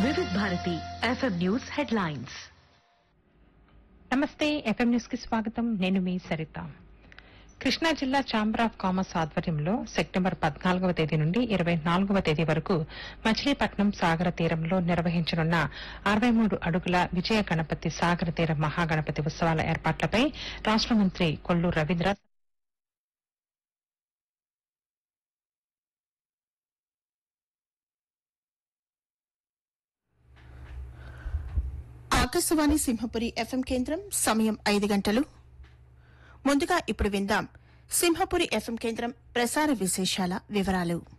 వివిధ Bharati FM news headlines నమస్తే FM news కి స్వాగతం నేను మీ సరిత కృష్ణా జిల్లా ఛాంబర్ ఆఫ్ కామర్స్ ఆధ్వర్యంలో సెప్టెంబర్ పద్నాలుగవ తేదీ నుండి ఇరవై నాలుగవ తేదీ వరకు మచిలీపట్నం సాగర తీరంలో నిర్వహించనున్న అరవై మూడు అడుగుల విజయ గణపతి సాగర తీర మహాగణపతి ఉత్సవాల ఏర్పాట్లపై రాష్ట మంత్రి కొల్లు రవీంద్ర ఆకాశవాణి సింహపురి ఎఫ్ఎం కేంద్రం సమయం ఐదు గంటలు ముందుగా ఇప్పుడు విందాం సింహపురి ఎఫ్ఎం కేంద్రం ప్రసార విశేషాల వివరాలు